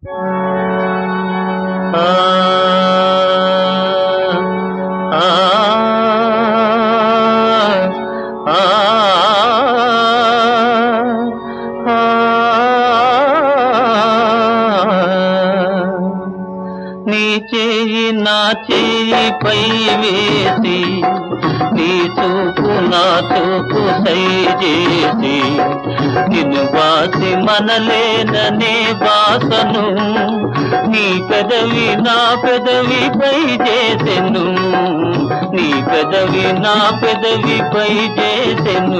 ఆ ఆ ఆ నీ చేయి నా చేయి పై వేసి నీ చూపు నా చూపు సై చేసి నిన్ను బాసి మనలేననే బాసను నీ పెదవి నా పెదవి పై చేసెను నీ పెదవి నా పెదవి పై చేసెను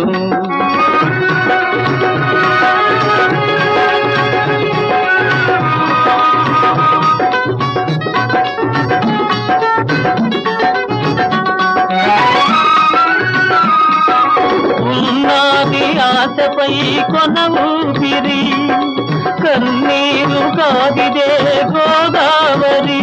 ఉన్నది ఆశపై కొన ఊపిరి కన్నీరు కాదిదే గోదావరి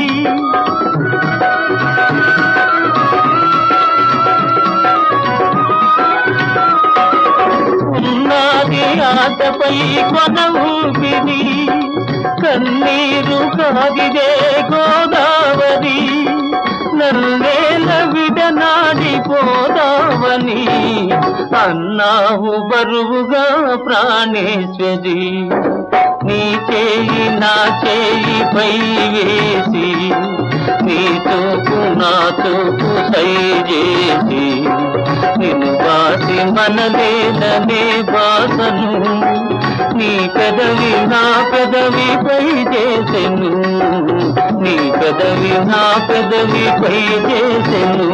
ఉన్నది ఆశపై కొన ఊపిరి కన్నీరు కాదిదే గోదావరి నల్లేల విడనాడిపోదామని అన్నావు బరువుగా ప్రాణేశ్వరి నీ చేయి నా చేయి పై వేసి నీ తోపు నా తోపు సై చేసి నిన్ను బాసి మనలేననే బాసను నీ పెదవి నా పెదవి పై చేసెను నీ పెదవి నా పెదవి పై చేసెను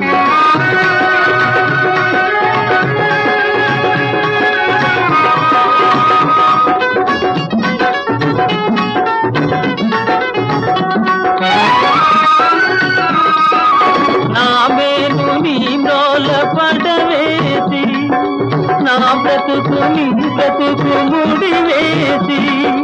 నా మేలు నీ నోల పడవేసి నా బ్రతుకు నీ బ్రతుకు ముడివేసి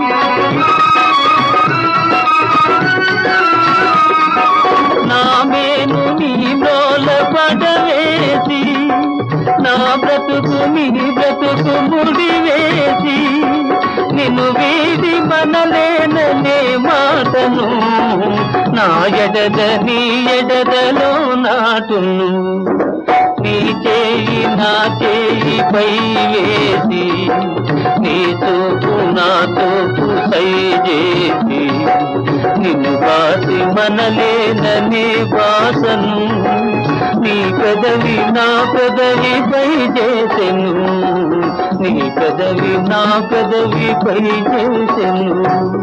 నా మేలు నీ నోల పడవేసి నా బ్రతుకు నీ బ్రతుకు ముడివేసి నిన్ను వీడి మనలేననే మాటను నా ఎడద నీ ఎడదలో నాటును నీ చేయి నా చేయి పై వేసి నీ తోపు నా తోపు సై చేసి నిన్ను బాసి మనలేననే బాసను నీ పెదవి నా పెదవి పై చేసెను నీ పెదవి నా పెదవి పై చేసెను